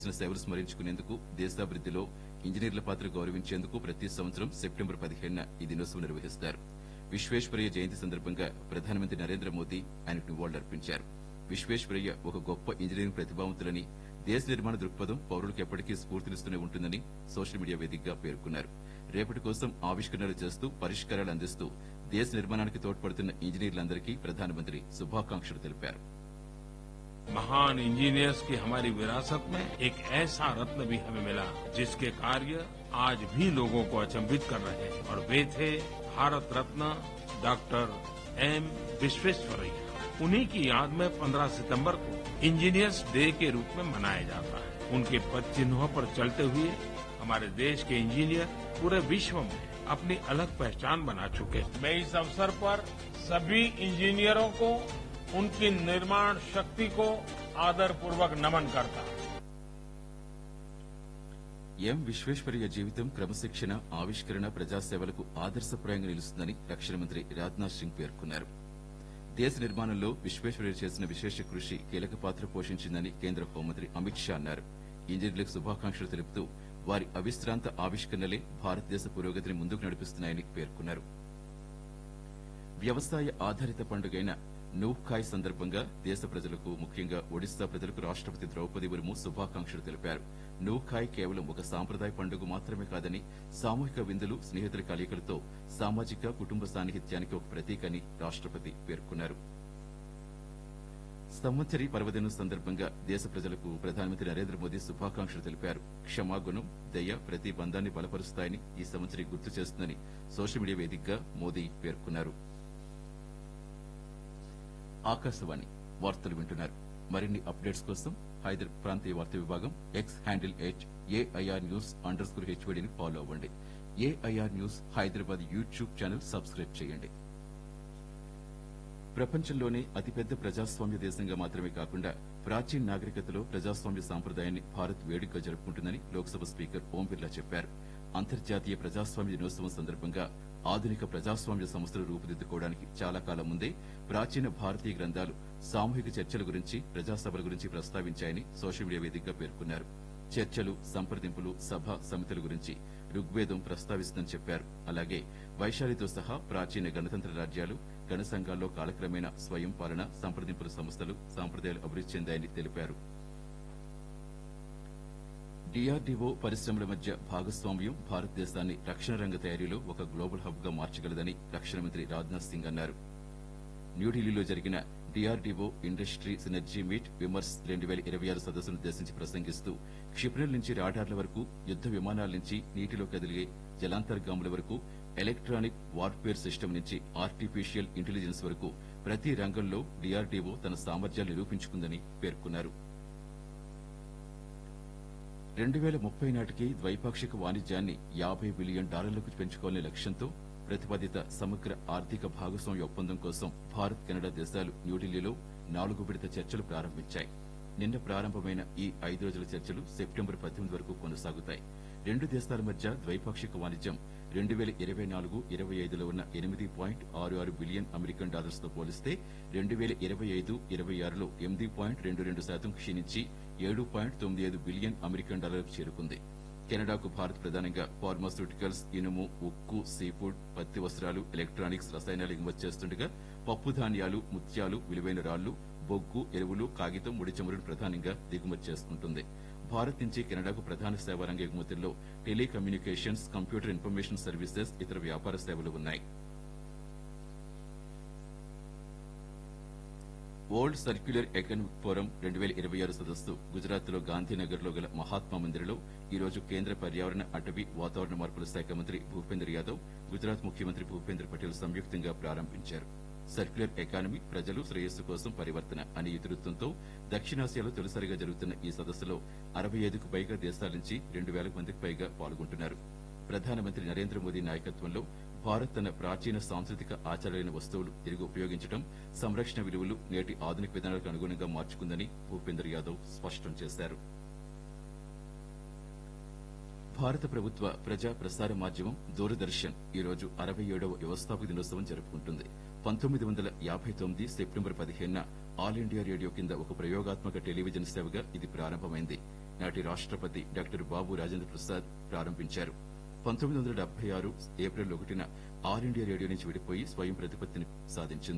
చేసిన సేవలు స్మరించుకునేందుకు దేశాభివృద్దిలో ఇంజనీర్ల పాత్ర గౌరవించేందుకు ప్రతి సంవత్సరం సెప్టెంబర్ పదిహేనున ఈ దినోత్సవం నిర్వహిస్తారు విశ్వేశ్వరయ్య జయంతి సందర్భంగా ప్రధానమంత్రి నరేంద్ర మోదీ ఆయనకు నివాళులర్పించారు విశ్వేశ్వరయ్య ఒక గొప్ప ఇంజనీరింగ్ ప్రతిభావంతులని దేశ నిర్మాణ దృక్పథం పౌరులకు ఎప్పటికీ స్ఫూర్తినిస్తూనే ఉంటుందని సోషల్ మీడియా వేదికగా పేర్కొన్నారు రేపటి కోసం ఆవిష్కరణలు చేస్తూ పరిష్కారాలు అందిస్తూ దేశ నిర్మాణానికి తోడ్పడుతున్న ఇంజనీర్లందరికీ ప్రధానమంత్రి శుభాకాంక్షలు తెలిపారు महान इंजीनियर्स की हमारी विरासत में एक ऐसा रत्न भी हमें मिला जिसके कार्य आज भी लोगों को अचंभित कर रहे हैं और वे थे भारत रत्न डॉक्टर एम विश्वेश्वरैया उन्हीं की याद में 15 सितंबर को इंजीनियर्स डे के रूप में मनाया जाता है उनके पद चिन्हों पर चलते हुए हमारे देश के इंजीनियर पूरे विश्व में अपनी अलग पहचान बना चुके हैं मैं इस अवसर पर सभी इंजीनियरों को उनकी निर्माण शक्ति को आदर पूर्वक नमन करता हूं ఎం విశ్వేశ్వరయ్య జీవితం క్రమశిక్షణ ఆవిష్కరణ ప్రజాసేవలకు ఆదర్శప్రాయంగా నిలుస్తుందని రక్షణ మంత్రి రాజ్నాథ్ సింగ్ పేర్కొన్నారు దేశ నిర్మాణంలో విశ్వేశ్వరయ్య చేసిన విశేష కృషి కీలక పాత్ర పోషించిందని కేంద్ర హోంమంత్రి అమిత్ షా అన్నారు ఇంజనీర్లకు శుభాకాంక్షలు తెలుపుతూ వారి అవిశ్రాంత ఆవిష్కరణలే భారతదేశ పురోగతిని ముందుకు నడిపిస్తున్నాయని పేర్కొన్నారు వ్యవసాయ ఆధారిత పండుగైన నూఖ్కాయ్ సందర్భంగా దేశ ప్రజలకు ముఖ్యంగా ఒడిశా ప్రజలకు రాష్టపతి ద్రౌపది ముర్ము శుభాకాంక్షలు తెలిపారు నూఖ్కాయ్ కేవలం ఒక సాంప్రదాయ పండుగ మాత్రమే కాదని సామూహిక విందులు స్నేహితుల కలయికలతో సామాజిక కుటుంబ సాన్నిహిత్యానికి ఒక ప్రతీక అని రాష్టపతి పేర్కొన్నారు సంవత్సరి పర్వదినం సందర్భంగా దేశ ప్రజలకు ప్రధానమంత్రి నరేంద్ర మోదీ శుభాకాంక్షలు తెలిపారు క్షమాగుణం దయ ప్రతి బంధాన్ని బలపరుస్తాయని ఈ సంవత్సరం గుర్తు చేస్తుందని సోషల్ మీడియా వేదికగా మోదీ పేర్కొన్నారు ఆకాశవాణి వార్తలు వింటున్నారు మరిన్ని అప్డేట్స్ కోసం హైదరాబాద్ ప్రాంతీయ వార్తా విభాగం X handle at AIR news underscore హెచ్వడిని ఫాలో అవ్వండి AIR news Hyderabad YouTube channel subscribe చేయండి ప్రపంచంలోనే అతిపెద్ద ప్రజాస్వామ్య దేశంగా మాత్రమే కాకుండా ప్రాచీన నాగరికతలో ప్రజాస్వామ్య సాంప్రదాయాన్ని భారత్ వేడుకగా జరుపుకుంటుందని లోక్సభ స్పీకర్ ఓం బిర్లా చెప్పారు అంతర్జాతీయ ప్రజాస్వామ్య దినోత్సవం సందర్భంగా ఆధునిక ప్రజాస్వామ్య సంస్థలు రూపుదిద్దుకోవడానికి చాలా కాలం ముందే ప్రాచీన భారతీయ గ్రంథాలు సామూహిక చర్చల గురించి ప్రజాసభల గురించి ప్రస్తావించాయని సోషల్ మీడియా వేదికగా పేర్కొన్నారు చర్చలు సంప్రదింపులు సభ సమితుల గురించి ఋగ్వేదం ప్రస్తావిస్తుందని చెప్పారు అలాగే వైశాలితో సహా ప్రాచీన గణతంత్ర రాజ్యాలు గణ సంఘాల్లో కాలక్రమేణా స్వయం పాలన సంప్రదింపుల సంస్థలు సాంప్రదాయాలు అభివృద్ధి చెందాయని తెలిపారు డీఆర్డీఓ పరిశ్రమల మధ్య భాగస్వామ్యం భారతదేశాన్ని రక్షణ రంగ తయారీలో ఒక గ్లోబల్ హబ్ గా మార్చగలదని రక్షణ మంత్రి రాజ్నాథ్ సింగ్ అన్నారు న్యూఢిల్లీలో జరిగిన DRDO industry synergy meet Vimarsh రెండు వేల ఇరవై ఆరు సదస్సును ఉద్దేశించి ప్రసంగిస్తూ క్షిపణుల నుంచి రాడార్ల వరకు యుద్ద విమానాల నుంచి నీటిలో కదిలే జలాంతర్గాముల వరకు ఎలక్ట్రానిక్ వార్ఫేర్ సిస్టమ్ నుంచి ఆర్టిఫిషియల్ ఇంటెలిజెన్స్ వరకు ప్రతి రంగంలో డీఆర్డీఓ తన సామర్థ్యాలు నిరూపించుకుందని పేర్కొన్నారు రెండు వేల ముప్పై నాటికి ద్వైపాక్షిక వాణిజ్యాన్ని యాభై బిలియన్ డాలర్లకు పెంచుకోవాలనే లక్ష్యంతో ప్రతిపాదిత సమగ్ర ఆర్థిక భాగస్వామ్య ఒప్పందం కోసం భారత్ కెనడా దేశాలు న్యూఢిల్లీలో నాలుగు విడత చర్చలు ప్రారంభించాయి నిన్న ప్రారంభమైన ఈ ఐదు రోజుల చర్చలు సెప్టెంబర్ పద్దెనిమిది వరకు కొనసాగుతాయి రెండు దేశాల మధ్య ద్వైపాక్షిక వాణిజ్యం రెండు వేల ఇరవై నాలుగు ఇరవై ఐదులో ఉన్న ఎనిమిది పాయింట్ ఆరు ఆరు బిలియన్ అమెరికన్ డాలర్స్ తో పోలిస్తే రెండు వేల ఇరవై ఐదు ఇరవై ఆరులో ఎనిమిది పాయింట్ రెండు రెండు శాతం క్షీణించి ఏడు పాయింట్ తొమ్మిది ఐదు బిలియన్ అమెరికన్ డాలర్లకు చేరుకుంది కెనడాకు భారత్ ప్రధానంగా ఫార్మాస్యూటికల్స్ ఇనుము ఉక్కు సీఫుడ్ పత్తి వస్త్రాలు ఎలక్ట్రానిక్స్ రసాయనాలు ఎగుమతి చేస్తుండగా పప్పు ధాన్యాలు ముత్యాలు విలువైన రాళ్లు బొగ్గు ఎరువులు కాగితం ముడి చమురును ప్రధానంగా దిగుమతి చేసుకుంటుంది భారత్ నుంచి కెనడాకు ప్రధాన సేవా రంగ ఎగుమతుల్లో టెలికమ్యూనికేషన్స్ కంప్యూటర్ ఇన్ఫర్మేషన్ సర్వీసెస్ ఇతర వ్యాపార సేవలు ఉన్నాయి వరల్డ్ సర్క్యులర్ ఎకనామిక్ ఫోరం రెండు వేల ఇరవై ఆరు సదస్సు గుజరాత్ లో గాంధీనగర్ లో గల మహాత్మా మందిర్లో ఈ రోజు కేంద్ర పర్యావరణ అటవీ వాతావరణ మార్పుల శాఖ మంత్రి భూపేందర్ యాదవ్ గుజరాత్ ముఖ్యమంత్రి భూపేంద్ర పటేల్ సంయుక్తంగా ప్రారంభించారు సర్క్యులర్ ఎకానమీ ప్రజలు శ్రేయస్సు కోసం పరివర్తన అనే ఇతివృత్తంతో దక్షిణాసియాలో తొలిసారిగా జరుగుతున్న ఈ సదస్సులో అరవై ఐదుకు పైగా దేశాల నుంచి రెండు వేలకు మందికి పైగా పాల్గొంటున్నారు ప్రధానమంత్రి నరేంద్ర మోదీ నాయకత్వంలో భారత్ తన ప్రాచీన సాంస్కృతిక ఆచారాలైన వస్తువులు తిరిగి ఉపయోగించడం సంరక్షణ విలువలు నేటి ఆధునిక విధానాలకు అనుగుణంగా మార్చుకుందని భూపేందర్ యాదవ్ స్పష్టం చేశారు భారత ప్రభుత్వ ప్రజా ప్రసార మాధ్యమం దూరదర్శన్ ఈ రోజు అరవై ఏడవ వ్యవస్థాపక దినోత్సవం జరుపుకుంటుంది పంతొమ్మిది వందల యాభై తొమ్మిది సెప్టెంబర్ పదిహేనున ఆల్ ఇండియా రేడియో కింద ఒక ప్రయోగాత్మక టెలివిజన్ సేవగా ఇది ప్రారంభమైంది నాటి రాష్టపతి డాక్టర్ బాబు రాజేంద్ర ప్రసాద్ ప్రారంభించారు పంతొమ్మిది వందల డెబ్బై ఆరు ఏప్రిల్ ఒకటిన ఆల్ ఇండియా రేడియో నుంచి విడిపోయి స్వయం ప్రతిపత్తిని సాధించింది